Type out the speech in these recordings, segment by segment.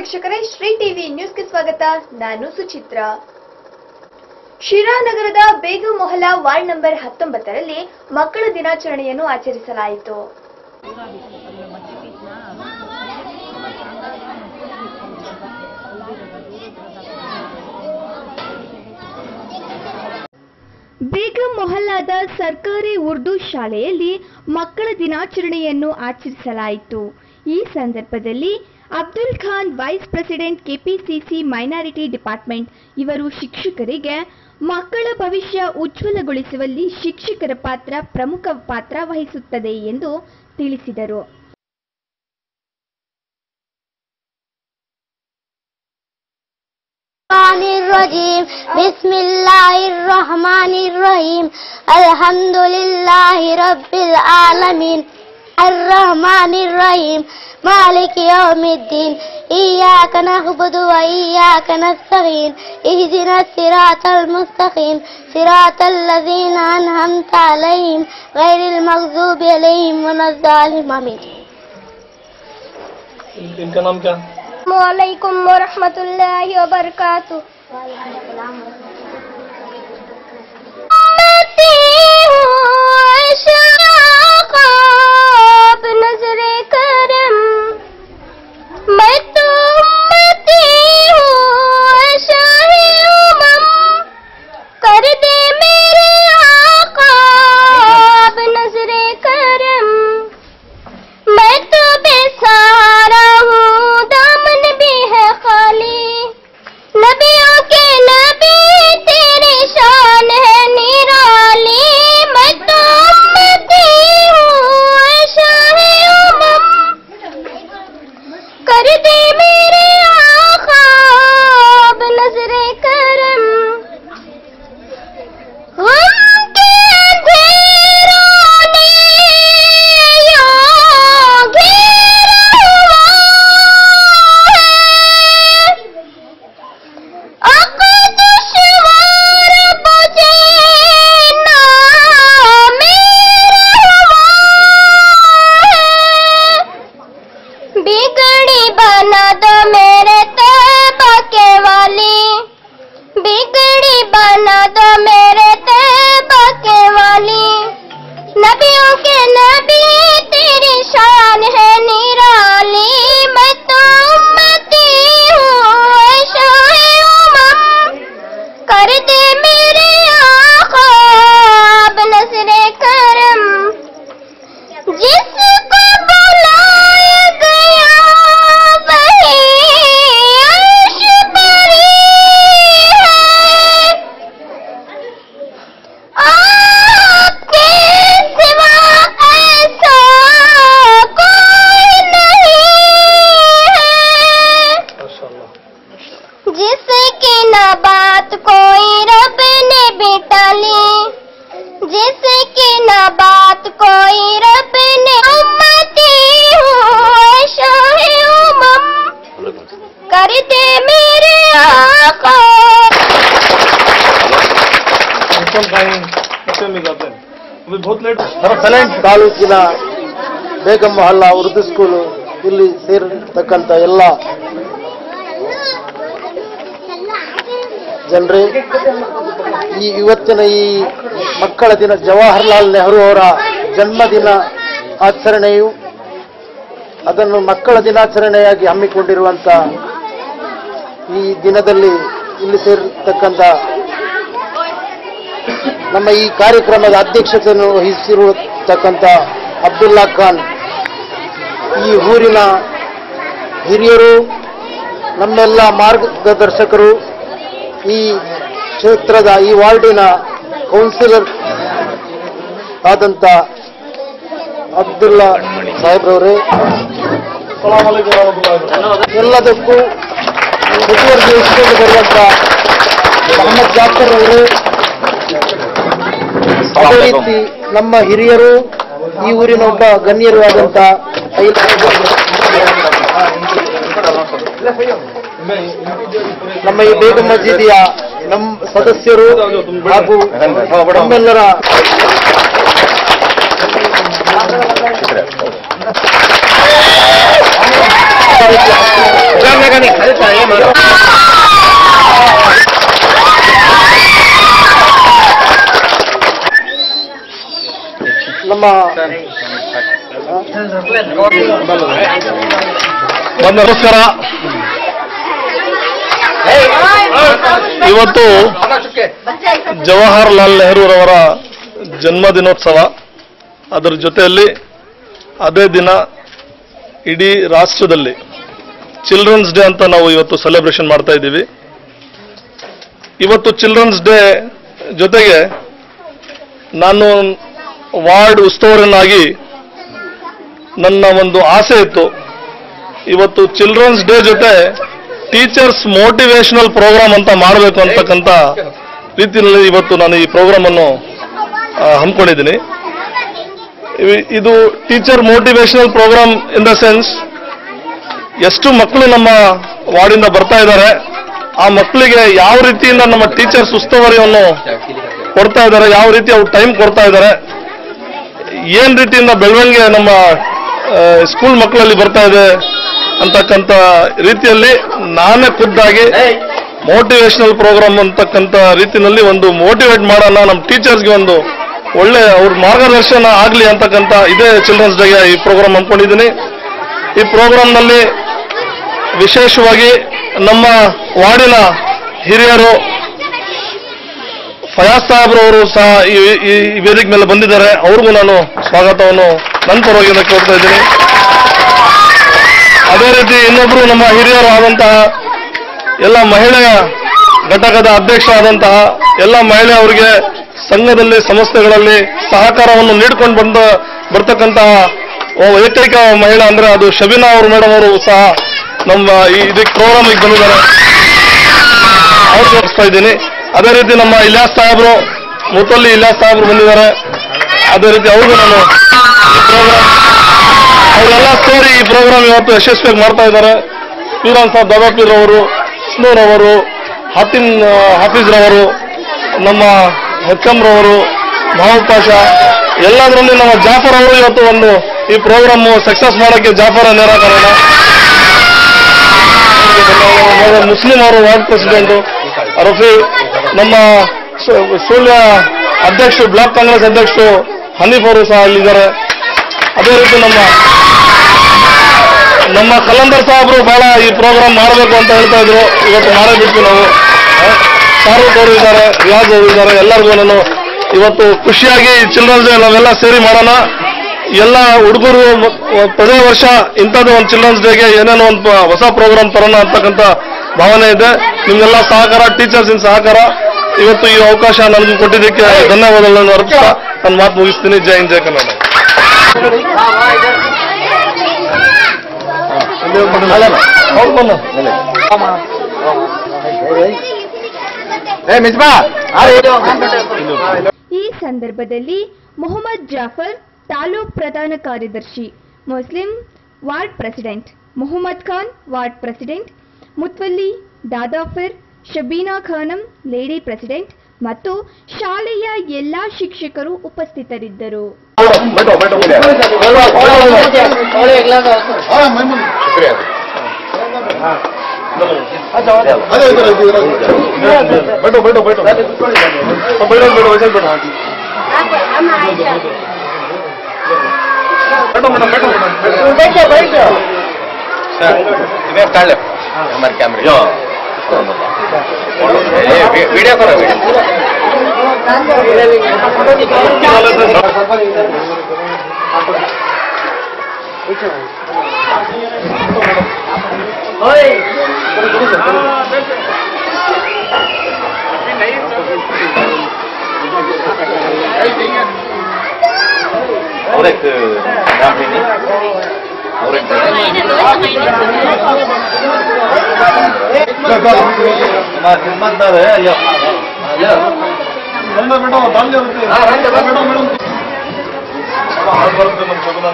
ವೀಕ್ಷಕರೇ ಶ್ರೀ ಟಿವಿ ನ್ಯೂಸ್ಗೆ ಸ್ವಾಗತ ನಾನು ಸುಚಿತ್ರ ಶಿರಾನಗರದ ಬೇಗು ಮೊಹಲ್ಲಾ ವಾರ್ಡ್ ನಂಬರ್ ಹತ್ತೊಂಬತ್ತರಲ್ಲಿ ಮಕ್ಕಳ ದಿನಾಚರಣೆಯನ್ನು ಆಚರಿಸಲಾಯಿತು ಬೇಗಂ ಮೊಹಲ್ಲಾದ ಸರ್ಕಾರಿ ಉರ್ದು ಶಾಲೆಯಲ್ಲಿ ಮಕ್ಕಳ ದಿನಾಚರಣೆಯನ್ನು ಆಚರಿಸಲಾಯಿತು ಈ ಸಂದರ್ಭದಲ್ಲಿ Abdul Khan vice president KPCC minority department ಇವರು ಶಿಕ್ಷಕರಿಗೆ ಮಕ್ಕಳ ಭವಿಷ್ಯ ಉಜ್ವಲಗೊಳಿಸುವಲ್ಲಿ ಶಿಕ್ಷಕರ ಪಾತ್ರ ಪ್ರಮುಖ ಪಾತ್ರ ವಹಿಸುತ್ತದೆ ಎಂದು ತಿಳಿಸಿದರು الرحمن الرجيم بسم الله الرحمن الرحيم الحمد لله رب العالمين الرحمن الرحيم مالك يوم الدين إياك نعبد وإياك نستعين اهدنا الصراط المستقيم صراط الذين أنعمت عليهم غير المغضوب عليهم ولا الضالين آمين इनका नाम क्या वालेकुम वरहमतुल्लाहि वबरकातुह नजरे करम मैं तो उम्मती हूँ शाहे उमम कर दे मेरे आका अब नजरे करम मैं तो बेसहारा हूँ दामन भी है खाली नबियों के नबी तेरी शान है निराली मैं तो उम्मती हूँ शाहे उमम कर दे मेरे आका अब नजरे करम गम के अंधेरों ने यूं घेरा हुआ है। अब दुश्वार मुझे ना मेरा हुआ है। बिगड़ी बना दो मेरे तैबा के वाली बिगड़ी बना दो मेरे तैबा के वाली नबियों के नबी तेरी शान है निराली मैं तो उम्मती हूँ शाहे उमम कर दे मेरे आका अब नजरे करम जिसको बुलाया गया वही अर्श परी है आपके सिवा ऐसा कोई नहीं है माशाल्लाह जिसकी न बात कोई रब ने बिटाली जिसकी न बात कोई रब ने उम्मती हूँ शाहे उमम कर दे मेरे आका कौन खाएं बच्चे में जाते हैं अभी बहुत लेट ಸಲೆಂಟ್ ತಾಲೂಕಿನ ಬೇಗಂ ಮೊಹಲ್ಲಾ ಉರ್ದು ಸ್ಕೂಲು ಇಲ್ಲಿ ಸೇರಿರ್ತಕ್ಕಂಥ ಎಲ್ಲ ಜನರೇ ಈ ಇವತ್ತಿನ ಈ ಮಕ್ಕಳ ದಿನ ಜವಾಹರ್ಲಾಲ್ ನೆಹರು ಅವರ ಜನ್ಮದಿನ ಆಚರಣೆಯು ಅದನ್ನು ಮಕ್ಕಳ ದಿನಾಚರಣೆಯಾಗಿ ಹಮ್ಮಿಕೊಂಡಿರುವಂಥ ಈ ದಿನದಲ್ಲಿ ಇಲ್ಲಿ ಸೇರಿರ್ತಕ್ಕಂಥ ನಮ್ಮ ಈ ಕಾರ್ಯಕ್ರಮದ ಅಧ್ಯಕ್ಷತೆಯನ್ನು ವಹಿಸಿರತಕ್ಕಂಥ ಅಬ್ದುಲ್ಲಾ ಖಾನ್ ಈ ಊರಿನ ಹಿರಿಯರು ನಮ್ಮೆಲ್ಲ ಮಾರ್ಗದರ್ಶಕರು ಈ ಕ್ಷೇತ್ರದ ಈ ವಾರ್ಡಿನ ಕೌನ್ಸಿಲರ್ ಆದಂಥ ಅಬ್ದುಲ್ಲಾ ಸಾಹೇಬ್ರವರೇ ಸಲಾಮ್ ಅಲೈಕುಂ ವರಹಮತುಲ್ಲಾಹಿ ಎಲ್ಲದಕ್ಕೂ ಮುತುವರ್ಜಿ ವಹಿಸಿಕೊಂಡು ಬರುವಂಥ ಮೊಹಮ್ಮದ್ ಜಾಫರ್ ಅವರು ಅದೇ ರೀತಿ ನಮ್ಮ ಹಿರಿಯರು ಈ ಊರಿನ ಒಬ್ಬ ಗಣ್ಯರು ಆದಂತ ನಮ್ಮ ಈ ಬೇಗಂ ಮಸೀದಿಯ ನಮ್ಮ ಸದಸ್ಯರು ಹಾಗೂ ನಮ್ಮೆಲ್ಲರ ನಮ್ಮ ಬಂದ ನಮಸ್ಕಾರ ಇವತ್ತು ಜವಾಹರ್ಲಾಲ್ ನೆಹರೂರವರ ಜನ್ಮದಿನೋತ್ಸವ ಅದರ ಜೊತೆಯಲ್ಲಿ ಅದೇ ದಿನ ಇಡೀ ರಾಷ್ಟ್ರದಲ್ಲಿ ಚಿಲ್ಡ್ರನ್ಸ್ ಡೇ ಅಂತ ನಾವು ಇವತ್ತು ಸೆಲೆಬ್ರೇಷನ್ ಮಾಡ್ತಾ ಇದ್ದೀವಿ ಇವತ್ತು ಚಿಲ್ಡ್ರನ್ಸ್ ಡೇ ಜೊತೆಗೆ ನಾನು ವಾರ್ಡ್ ಉಸ್ತುವಾರನಾಗಿ ನನ್ನ ಒಂದು ಆಸೆ ಇತ್ತು ಇವತ್ತು ಚಿಲ್ಡ್ರನ್ಸ್ ಡೇ ಜೊತೆ ಟೀಚರ್ಸ್ ಮೋಟಿವೇಶನಲ್ ಪ್ರೋಗ್ರಾಮ್ ಅಂತ ಮಾಡಬೇಕು ಅಂತಕ್ಕಂಥ ರೀತಿಯಲ್ಲಿ ಇವತ್ತು ನಾನು ಈ ಪ್ರೋಗ್ರಾಮ್ ಅನ್ನು ಆ, ಹಮ್ಮಿಕೊಂಡಿದ್ದೀನಿ ಇವಿ- ಇದು teacher motivational program in the sense ಎಷ್ಟು ಮಕ್ಕಳು ನಮ್ಮ ವಾರ್ಡಿಂದ ಬರ್ತಾ ಇದ್ದಾರೆ ಆ ಮಕ್ಕಳಿಗೆ ಯಾವ ರೀತಿಯಿಂದ ನಮ್ಮ ಟೀಚರ್ಸ್ ಉಸ್ತುವಾರಿಯನ್ನು ಕೊಡ್ತಾ ಇದ್ದಾರೆ ಯಾವ ರೀತಿ ಅವ್ರು ಟೈಮ್ ಕೊಡ್ತಾ ಇದ್ದಾರೆ ಏನ್ ರೀತಿಯಿಂದ ಬೆಳವಣಿಗೆ ನಮ್ಮ ಸ್ಕೂಲ್ ಮಕ್ಕಳಲ್ಲಿ ಬರ್ತಾ ಇದೆ ಅಂತಕ್ಕಂಥ ರೀತಿಯಲ್ಲಿ ನಾನೇ ಖುದ್ದಾಗಿ ಮೋಟಿವೇಶನಲ್ ಪ್ರೋಗ್ರಾಮ್ ಅಂತಕ್ಕಂಥ ರೀತಿಯಲ್ಲಿ ಒಂದು ಮೋಟಿವೇಟ್ ಮಾಡೋಣ ನಮ್ಮ ಟೀಚರ್ಸ್ಗೆ ಒಂದು ಒಳ್ಳೆ ಅವ್ರ ಮಾರ್ಗದರ್ಶನ ಆಗಲಿ ಅಂತಕ್ಕಂಥ ಇದೇ ಚಿಲ್ಡ್ರನ್ಸ್ ಡೇಗೆ ಈ ಪ್ರೋಗ್ರಾಮ್ ಅಂದ್ಕೊಂಡಿದ್ದೀನಿ ಈ ಪ್ರೋಗ್ರಾಮ್ನಲ್ಲಿ ವಿಶೇಷವಾಗಿ ನಮ್ಮ ವಾರ್ಡಿನ ಹಿರಿಯರು ಫಯಾಜ್ ಸಾಹೇಬ್ರವರು ಸಹ ಈ ಈ- ಈ ವೇದಿಕೆ ಮೇಲೆ ಬಂದಿದ್ದಾರೆ ಅವ್ರಿಗೂ ನಾನು ಸ್ವಾಗತವನ್ನು ನನ್ನ ಪರವಾಗಿಂದ ಕೋರ್ತಾ ಇದ್ದೀನಿ ಅದೇ ರೀತಿ ಇನ್ನೊಬ್ರು ನಮ್ಮ ಹಿರಿಯರು ಆದಂತಹ ಎಲ್ಲ ಮಹಿಳೆಯ ಘಟಕದ ಅಧ್ಯಕ್ಷ ಆದಂತಹ ಎಲ್ಲ ಮಹಿಳೆಯವರಿಗೆ ಸಂಘದಲ್ಲಿ ಸಂಸ್ಥೆಗಳಲ್ಲಿ ಸಹಕಾರವನ್ನು ನೀಡ್ಕೊಂಡು ಬಂದ ಬರ್ತಕ್ಕಂತಹ ಒಬ್ಬ ಏಕೈಕ ಮಹಿಳೆ ಅಂದ್ರೆ ಅದು ಶಬೀನಾ ಅವರು ಮೇಡಮ್ ಅವರು ಸಹ ನಮ್ಮ ಈ ಇದಕ್ಕೆ ಪ್ರೋಗ್ರಾಮಿಗೆ ಬಂದಿದ್ದಾರೆ ಅವ್ರು ತೋರಿಸ್ತಾ ಇದ್ದೀನಿ ಅದೇ ರೀತಿ ನಮ್ಮ ಇಲ್ಯಾಸ್ ಸಾಹೇಬರು ಮುತ್ತಲ್ಲಿ ಇಲ್ಯಾಸ್ ಸಾಹೇಬರು ಬಂದಿದ್ದಾರೆ ಅದೇ ರೀತಿ ಅವ್ರಿಗೂ ನಾನು ಈ ಪ್ರೋಗ್ರಾಮ್ ಅವರೆಲ್ಲ ಸೇರಿ ಈ ಪ್ರೋಗ್ರಾಮ್ ಇವತ್ತು ಯಶಸ್ವಿಯಾಗಿ ಮಾಡ್ತಾ ಇದ್ದಾರೆ ಪೀರಾನ್ ಸಾಬ್ ದಾದಾಪೀರ್ ಅವರು ವಿಷ್ಣುರ್ ಅವರು ಹಾತಿನ್ ಹಾಫೀಜ್ ರವರು ನಮ್ಮ ಹೆಚ್ಎಂ ರವರು ಮಹಮ್ಮದ್ ಪಾಷಾ ಎಲ್ಲದರಲ್ಲಿ ನಮ್ಮ ಜಾಫರ್ ಅವರು ಇವತ್ತು ಒಂದು ಈ ಪ್ರೋಗ್ರಾಮ್ ಸಕ್ಸಸ್ ಮಾಡೋಕ್ಕೆ ಜಾಫರ ನೇರ ಕಾರಣ ನಮ್ಮ ಮುಸ್ಲಿಂ ಅವರು ವಾರ್ಡ್ ಪ್ರೆಸಿಡೆಂಟ್ ರಫಿ ನಮ್ಮ ಸು- ಸುಳ್ಯ ಅಧ್ಯಕ್ಷರು ಬ್ಲಾಕ್ ಕಾಂಗ್ರೆಸ್ ಅಧ್ಯಕ್ಷರು ಹನೀಫ್ ಅವರು ಸಹ ಇಲ್ಲಿದ್ದಾರೆ ಅದೇ ರೀತಿ ನಮ್ಮ ನಮ್ಮ ಕಲಂದರ್ ಸಾಹೇಬರು ಬಹಳ ಈ ಪ್ರೋಗ್ರಾಮ್ ಮಾಡಬೇಕು ಅಂತ ಹೇಳ್ತಾ ಇದ್ರು ಇವತ್ತು ಮಾಡೇ ಬಿಟ್ವಿ ನಾವು ಆ, ಶಾರೂಕ್ ಅವರು ಇದ್ದಾರೆ ರಿಯಾಜ್ ಅವರು ಇದ್ದಾರೆ ಎಲ್ಲರಿಗೂ ನಾನು ಇವತ್ತು ಖುಷಿಯಾಗಿ ಚಿಲ್ಡ್ರನ್ಸ್ ಡೇ ನಾವೆಲ್ಲ ಸೇರಿ ಮಾಡೋಣ ಎಲ್ಲ ಹುಡುಗರು ಪ್ರತಿ ವರ್ಷ ಇಂಥದ್ದು ಒಂದು ಚಿಲ್ಡ್ರನ್ಸ್ ಡೇಗೆ ಏನೇನೋ ಒಂದು ಪ- ಹೊಸ ಪ್ರೋಗ್ರಾಮ್ ತರೋಣ ಅಂತಕ್ಕಂಥ ಭಾವನೆ ಇದೆ ನಿಮ್ಗೆಲ್ಲ ಸಹಕಾರ ಟೀಚರ್ಸ್ ಇನ್ ಸಹಕಾರ ಇವತ್ತು ಈ ಅವಕಾಶ ನನಗೆ ಕೊಟ್ಟಿದ್ದಕ್ಕೆ ಧನ್ಯವಾದಗಳನ್ನು ಅರ್ಪಿಸ್ತಾ ನನ್ನ ಮಾತು ಮುಗಿಸ್ತೀನಿ ಜೈ ಹಿಂದ್ ಜೈ ಕನ್ನಡ ಹೌದು ಬನ್ನು. ಈ ಸಂದರ್ಭದಲ್ಲಿ ಮೊಹಮ್ಮದ್ ಜಾಫರ್ ತಾಲೂಕ್ ಪ್ರಧಾನ ಕಾರ್ಯದರ್ಶಿ Muslim ward president Mohammed Khan ward president ಮುತ್ವಲ್ಲಿ ದಾದಾಫಿರ್ ಶಬೀನಾ ಖಾನಂ ಲೇಡಿ ಪ್ರೆಸಿಡೆಂಟ್ ಮತ್ತು ಶಾಲೆಯ ಎಲ್ಲಾ ಶಿಕ್ಷಕರು ಉಪಸ್ಥಿತರಿದ್ದರು बैठो बैठो बैठो हाँ, बैठो बैठो वैसे ही बैठो हाँ जी बैठो मैडम बैठो मैडम बैठो बैठो हमारे कैमरे वीडियो करो वीडियो और एक नाम है नहीं और एक हमारा खिदमतदार है या या अंदर बैठो डाल दो हाँ, रंग- रंग- बैठो मैडम हार्ड वर्क ನಮ್ಮ ಶೋಭನಾ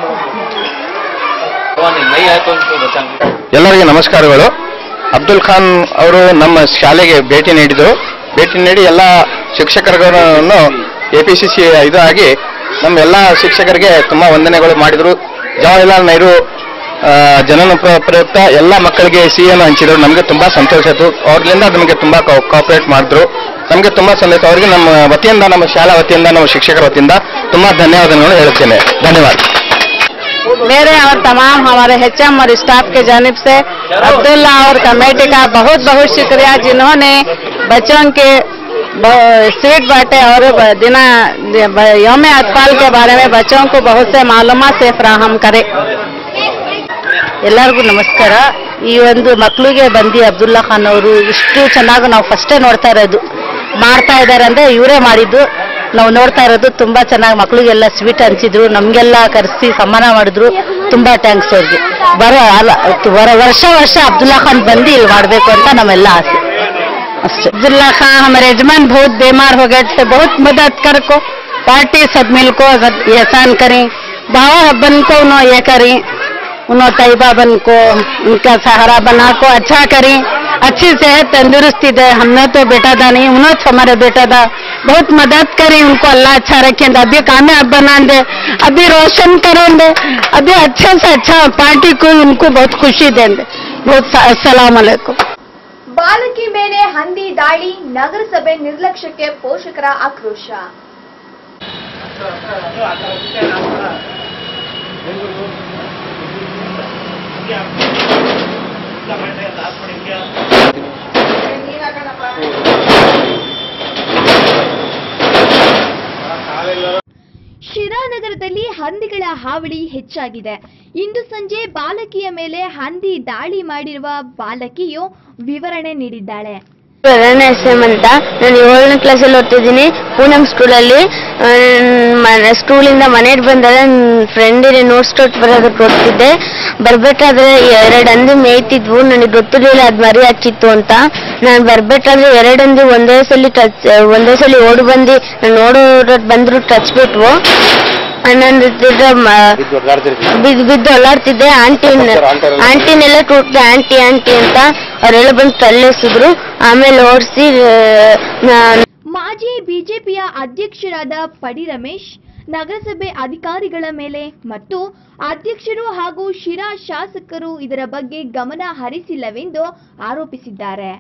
नहीं नहीं आए तो उनको बचाएंगे ಎಲ್ಲರಿಗೆ ನಮಸ್ಕಾರಗಳು ಅಬ್ದುಲ್ ಖಾನ್ ಅವರು ನಮ್ಮ ಶಾಲೆಗೆ ಭೇಟಿ ನೀಡಿದರು ಭೇಟಿ ನೀಡಿ ಎಲ್ಲ ಶಿಕ್ಷಕರುಗಳನ್ನು ಎ ಪಿ ಸಿ ಸಿ ಇದು ಆಗಿ ನಮ್ಮ ಎಲ್ಲ ಶಿಕ್ಷಕರಿಗೆ ತುಂಬ ವಂದನೆಗಳು ಮಾಡಿದರು ಜವಾಹರ್ಲಾಲ್ ನೆಹರು ಆ, ಜನನ ಪ್ರ- ಪ್ರಯುಕ್ತ ಎಲ್ಲ ಮಕ್ಕಳಿಗೆ ಸಿಹಿಯನ್ನು ಹಂಚಿದ್ರು ನಮಗೆ ತುಂಬ ಸಂತೋಷ ಆಯಿತು ಅವ್ರಿಂದ ನಮಗೆ ತುಂಬ ಕೋಆಪರೇಟ್ ಮಾಡಿದ್ರು ನಮಗೆ ತುಂಬ ಸಂತೋಷ ಅವರಿಗೆ ನಮ್ಮ ವತಿಯಿಂದ ನಮ್ಮ ಶಾಲಾ ವತಿಯಿಂದ ನಮ್ಮ ಶಿಕ್ಷಕರ ವತಿಯಿಂದ ತುಂಬಾ ಧನ್ಯವಾದಗಳನ್ನು ಹೇಳುತ್ತೇನೆ ಧನ್ಯವಾದ मेरे और तमाम हमारे एचएम और स्टाफ के जानिब से अब्दुल्ला और कमेटी का बहुत बहुत शुक्रिया जिन्होंने बच्चों के ब- स्वीट बांटे और ब- दिना ब- योम अतफाल के बारे में बच्चों को बहुत से मालूम से फ्राहम करे ಎಲ್ಲರಿಗೂ ನಮಸ್ಕಾರ ಈ ಒಂದು ಮಕ್ಕಳಿಗೆ ಬಂದು ಅಬ್ದುಲ್ಲಾ ಖಾನ್ ಅವರು ಇಷ್ಟು ಚೆನ್ನಾಗಿ ನಾವು ಫಸ್ಟೇ ನೋಡ್ತಾ ಇರೋದು ಮಾಡ್ತಾ ಇದ್ದಾರೆ ಅಂದ್ರೆ ಇವರೇ ಮಾಡಿದ್ದು ನಾವು ನೋಡ್ತಾ ಇರೋದು ತುಂಬಾ ಚೆನ್ನಾಗಿ ಮಕ್ಕಳಿಗೆಲ್ಲ ಸ್ವೀಟ್ ಹಂಚಿದ್ರು ನಮ್ಗೆಲ್ಲ ಕರೆಸಿ ಸನ್ಮಾನ ಮಾಡಿದ್ರು ತುಂಬಾ ಥ್ಯಾಂಕ್ಸ್ ಅವ್ರಿಗೆ ಬರೋ ಅಲ್ಲ ವರ- ವರ್ಷ ವರ್ಷ ಅಬ್ದುಲ್ಲಾ ಖಾನ್ ಬಂದು ಇಲ್ಲಿ ಮಾಡಬೇಕು ಅಂತ ನಮ್ಮೆಲ್ಲ ಆಸೆ ಅಷ್ಟೇ अब्दुल्ला खान हमारे यजमान बहुत बीमार हो गए थे बहुत मदद कर को पार्टी सब मिल को एहसान करें बाबा बन को उन्होंने ये करें उन्होंने तैयबा बन को उनका सहारा बना को अच्छा करें अच्छी सेहत तंदुरुस्ती दे हमने तो बेटा था नहीं उन्होंने तो हमारा बेटा था बहुत मदद करें उनको अल्लाह अच्छा रखें अभी कामयाब बना दे अभी रोशन करें दे अभी अच्छे से अच्छा पार्टी को उनको बहुत खुशी दें दे बहुत अस्सलाम वालेकुम ಬಾಲಕಿ ಮೇಲೆ ಹಂದಿ ದಾಳಿ ನಗರಸಭೆ ನಿರ್ಲಕ್ಷ್ಯಕ್ಕೆ ಪೋಷಕರ ಆಕ್ರೋಶ ಶಿರಾನಗರದಲ್ಲಿ ಹಂದಿಗಳ ಹಾವಳಿ ಹೆಚ್ಚಾಗಿದೆ ಇಂದು ಸಂಜೆ ಬಾಲಕಿಯ ಮೇಲೆ ಹಂದಿ ದಾಳಿ ಮಾಡಿರುವ ಬಾಲಕಿಯು ವಿವರಣೆ ನೀಡಿದ್ದಾಳೆ ಎರಡನೇ ಎಸ್ ಎಂ ಅಂತ ನಾನು ಏಳನೇ ಕ್ಲಾಸಲ್ಲಿ ಓದ್ತಿದ್ದೀನಿ ಪೂನಂ ಸ್ಕೂಲಲ್ಲಿ ಸ್ಕೂಲಿಂದ ಮನೆಗೆ ಬಂದಾಗ ನನ್ನ ಫ್ರೆಂಡಿಗೆ ನೋಟ್ಸ್ ಕೊಟ್ಟು ಬರೋದಕ್ಕೆ ಹೋಗ್ತಿದ್ದೆ ಬರ್ಬೇಕಾದ್ರೆ ಎರಡು ಹಂದಿ ಮೇಯ್ತಿದ್ವು ನನಗೆ ಗೊತ್ತಿರಲಿಲ್ಲ ಅದು ಮರಿ ಹಚ್ಚಿತ್ತು ಅಂತ ನಾನು ಬರ್ಬೇಕಾದ್ರೆ ಎರಡು ಹಂದಿ ಒಂದೇ ಸಲ ಟಚ್ ಒಂದೇ ಸಲ ಓಡಿ ಬಂದು ನಾನು ಓಡೋ ಬಂದ್ರು ಟಚ್ ಬಿಟ್ವು ನಾನು ಬಿದ್ದು ಬಿದ್ದು ಒಳ್ಳಾಡ್ತಿದ್ದೆ ಆಂಟಿ ಆಂಟಿನೆಲ್ಲ ಕೂಗ್ದೆ ಆಂಟಿ ಆಂಟಿ ಅಂತ ಅವರೆಲ್ಲ ಬಂದು ತಳ್ಳಿಸಿದ್ರು ಆಮೇಲೆ ಓಡಿಸಿ ಮಾಜಿ ಬಿಜೆಪಿಯ ಅಧ್ಯಕ್ಷರಾದ ಪಡಿ ರಮೇಶ್ ನಗರಸಭೆ ಅಧಿಕಾರಿಗಳ ಮೇಲೆ ಮತ್ತು ಅಧ್ಯಕ್ಷರು ಹಾಗೂ ಶಿರಾ ಶಾಸಕರು ಇದರ ಬಗ್ಗೆ ಗಮನ ಹರಿಸಿಲ್ಲವೆಂದು ಆರೋಪಿಸಿದ್ದಾರೆ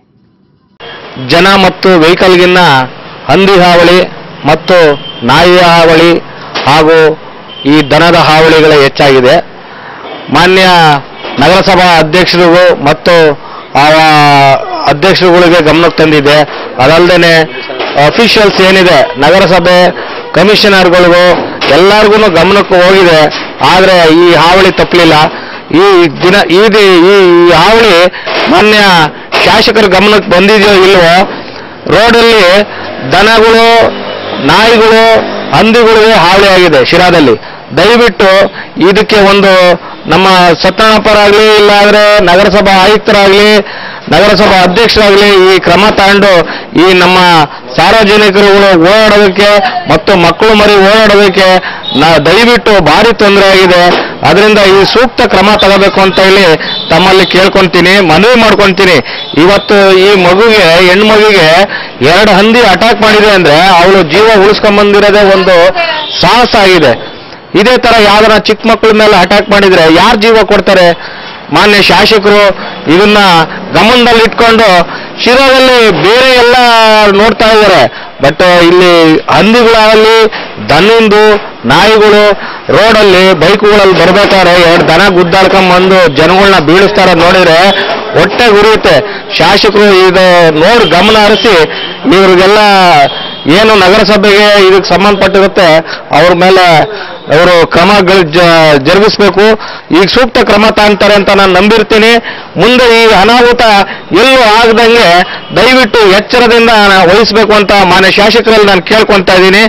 ಜನ ಮತ್ತು ವೆಹಿಕಲ್ಗಿನ್ನ ಹಂದಿ ಹಾವಳಿ ಮತ್ತು ನಾಯಿಯ ಹಾವಳಿ ಹಾಗೂ ಈ ದನದ ಹಾವಳಿಗಳ ಹೆಚ್ಚಾಗಿದೆ ಮಾನ್ಯ ನಗರಸಭಾ ಅಧ್ಯಕ್ಷರಿಗೂ ಮತ್ತು ಆ ಅಧ್ಯಕ್ಷರುಗಳಿಗೆ ಗಮನಕ್ಕೆ ತಂದಿದೆ ಅದಲ್ಲದೆ ಅಫಿಷಿಯಲ್ಸ್ ಏನಿದೆ ನಗರಸಭೆ ಕಮಿಷನರ್ಗಳಿಗೂ ಎಲ್ಲರಿಗೂ ಗಮನಕ್ಕೆ ಹೋಗಿದೆ ಆದರೆ ಈ ಹಾವಳಿ ತಪ್ಪಲಿಲ್ಲ ಈ ದಿನ ಈ ದಿ- ಈ ಈ ಹಾವಳಿ ಮಾನ್ಯ ಶಾಸಕರ ಗಮನಕ್ಕೆ ಬಂದಿದೆಯೋ ಇಲ್ವೋ ರೋಡಲ್ಲಿ ದನಗಳು ನಾಯಿಗಳು ಹಂದಿಗಳು ಹಾವಳಿ ಆಗಿದೆ ಶಿರಾದಲ್ಲಿ ದಯವಿಟ್ಟು ಇದಕ್ಕೆ ಒಂದು ನಮ್ಮ ಸತ್ಯನಾಪರಾಗಲಿ ಇಲ್ಲಾಂದ್ರೆ ನಗರಸಭಾ ಆಯುಕ್ತರಾಗಲಿ ನಗರಸಭಾ ಅಧ್ಯಕ್ಷರಾಗಲಿ ಈ ಕ್ರಮ ತಗೊಂಡು ಈ ನಮ್ಮ ಸಾರ್ವಜನಿಕರುಗಳು ಓಡಾಡೋದಕ್ಕೆ ಮತ್ತು ಮಕ್ಕಳು ಮರಿ ಓಡಾಡೋದಕ್ಕೆ ನಾ ದಯವಿಟ್ಟು ಭಾರಿ ತೊಂದರೆ ಆಗಿದೆ ಅದರಿಂದ ಈ ಸೂಕ್ತ ಕ್ರಮ ತಗೋಬೇಕು ಅಂತ ಹೇಳಿ ತಮ್ಮಲ್ಲಿ ಕೇಳ್ಕೊಂತೀನಿ ಮನವಿ ಮಾಡ್ಕೊಂತೀನಿ ಇವತ್ತು ಈ ಮಗುಗೆ ಹೆಣ್ಣು ಮಗುಗೆ ಎರಡು ಹಂದಿ ಅಟ್ಯಾಕ್ ಮಾಡಿದೆ ಅಂದ್ರೆ ಅವಳು ಜೀವ ಉಳಿಸ್ಕೊಂಬಂದಿರೋದೇ ಒಂದು ಸಾಹಸ ಆಗಿದೆ ಇದೇ ತರ ಯಾವ್ದಾರ ಚಿಕ್ಕ ಮಕ್ಕಳ ಮೇಲೆ ಅಟ್ಯಾಕ್ ಮಾಡಿದ್ರೆ ಯಾರು ಜೀವ ಕೊಡ್ತಾರೆ ಮಾನ್ಯ ಶಾಸಕರು ಇದನ್ನ ಗಮನದಲ್ಲಿ ಇಟ್ಕೊಂಡು ಶಿರಾದಲ್ಲಿ ಬೇರೆ ಎಲ್ಲ ನೋಡ್ತಾ ಇದ್ದಾರೆ ಬಟ್ ಇಲ್ಲಿ ಹಂದಿಗಳಾಗಲಿ ದನಿಂದು ನಾಯಿಗಳು ರೋಡಲ್ಲಿ ಬೈಕ್ಗಳಲ್ಲಿ ಬರ್ಬೇಕಾದ್ರೆ ಎರಡು ದನ ಗುದ್ದಾಡ್ಕೊಂಬಂದು ಜನಗಳನ್ನ ಬೀಳಿಸ್ತಾರ ನೋಡಿದ್ರೆ ಹೊಟ್ಟೆ ಉರಿಯುತ್ತೆ ಶಾಸಕರು ಇದು ನೋಡಿ ಗಮನ ಹರಿಸಿ ಇವ್ರಿಗೆಲ್ಲ ಏನು ನಗರಸಭೆಗೆ ಇದಕ್ಕೆ ಸಂಬಂಧಪಟ್ಟಿರುತ್ತೆ ಅವ್ರ ಮೇಲೆ ಅವರು ಕ್ರಮಗಳು ಜ- ಜರುಗಿಸ್ಬೇಕು ಈಗ ಸೂಕ್ತ ಕ್ರಮ ತಗೊಂತಾರೆ ಅಂತ ನಾನು ನಂಬಿರ್ತೀನಿ ಮುಂದೆ ಈ ಅನಾಹುತ ಎಲ್ಲೂ ಆಗದಂಗೆ ದಯವಿಟ್ಟು ಎಚ್ಚರದಿಂದ ವಹಿಸಬೇಕು ಅಂತ ಮಾನ್ಯ ಶಾಸಕರಲ್ಲಿ ನಾನು ಕೇಳ್ಕೊಂತಾ ಇದ್ದೀನಿ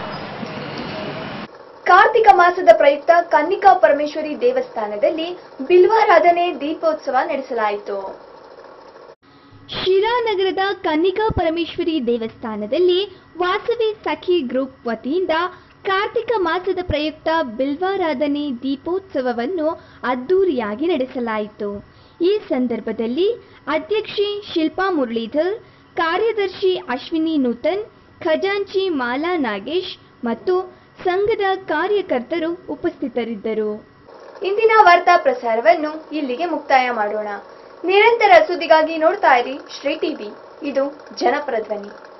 ಕಾರ್ತಿಕ ಮಾಸದ ಪ್ರಯುಕ್ತ ಕನ್ನಿಕಾ ಪರಮೇಶ್ವರಿ ದೇವಸ್ಥಾನದಲ್ಲಿ ಬಿಲ್ವಾರಾಧನೆ ದೀಪೋತ್ಸವ ನಡೆಸಲಾಯಿತು ಶಿರಾನಗರದ ಕನ್ನಿಕಾ ಪರಮೇಶ್ವರಿ ದೇವಸ್ಥಾನದಲ್ಲಿ ವಾಸವಿ ಸಖಿ ಗ್ರೂಪ್ ವತಿಯಿಂದ ಕಾರ್ತಿಕ ಮಾಸದ ಪ್ರಯುಕ್ತ ಬಿಲ್ವಾರಾಧನೆ ದೀಪೋತ್ಸವವನ್ನು ಅದ್ದೂರಿಯಾಗಿ ನಡೆಸಲಾಯಿತು ಈ ಸಂದರ್ಭದಲ್ಲಿ ಅಧ್ಯಕ್ಷೆ ಶಿಲ್ಪಾ ಮುರಳೀಧರ್ ಕಾರ್ಯದರ್ಶಿ ಅಶ್ವಿನಿ ನೂತನ್ ಖಜಾಂಚಿ ಮಾಲಾ ನಾಗೇಶ್ ಮತ್ತು ಸಂಘದ ಕಾರ್ಯಕರ್ತರು ಉಪಸ್ಥಿತರಿದ್ದರು ಇಂದಿನ ವಾರ್ತಾ ಪ್ರಸಾರವನ್ನು ಇಲ್ಲಿಗೆ ಮುಕ್ತಾಯ ಮಾಡೋಣ ನಿರಂತರ ಸುದ್ದಿಗಾಗಿ ನೋಡ್ತಾ ಇರಿ ಶ್ರೀ ಟಿವಿ ಇದು ಜನಪರ ಧ್ವನಿ